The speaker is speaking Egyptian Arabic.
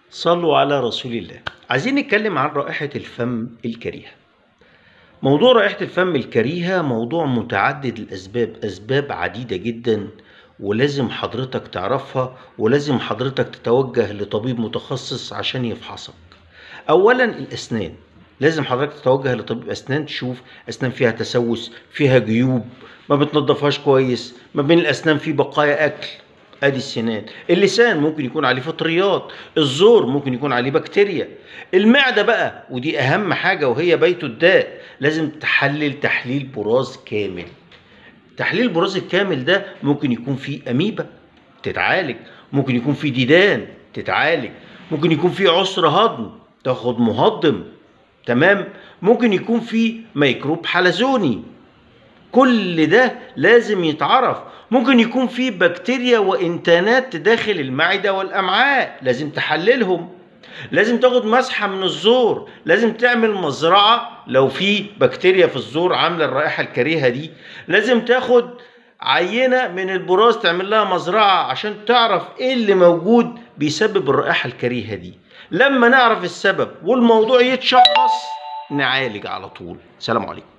صلوا على رسول الله عايزين نتكلم عن رائحة الفم الكريهة موضوع رائحة الفم الكريهة موضوع متعدد الأسباب أسباب عديدة جدا ولازم حضرتك تعرفها ولازم حضرتك تتوجه لطبيب متخصص عشان يفحصك أولا الأسنان لازم حضرتك تتوجه لطبيب أسنان تشوف أسنان فيها تسوس فيها جيوب ما بتنضفهاش كويس ما بين الأسنان في بقايا أكل ادي السنان اللسان ممكن يكون عليه فطريات الزور ممكن يكون عليه بكتيريا المعده بقى ودي اهم حاجه وهي بيت الداء لازم تحلل تحليل براز كامل تحليل البراز الكامل ده ممكن يكون فيه اميبا تتعالج ممكن يكون فيه ديدان تتعالج ممكن يكون فيه عسر هضم تاخد مهضم تمام ممكن يكون فيه ميكروب حلزوني كل ده لازم يتعرف ممكن يكون في بكتيريا وانتانات داخل المعدة والأمعاء لازم تحللهم لازم تاخد مسحة من الزور لازم تعمل مزرعة لو في بكتيريا في الزور عاملة الرائحة الكريهة دي لازم تاخد عينة من البراز تعمل لها مزرعة عشان تعرف ايه اللي موجود بيسبب الرائحة الكريهة دي لما نعرف السبب والموضوع يتشخص نعالج على طول سلام عليكم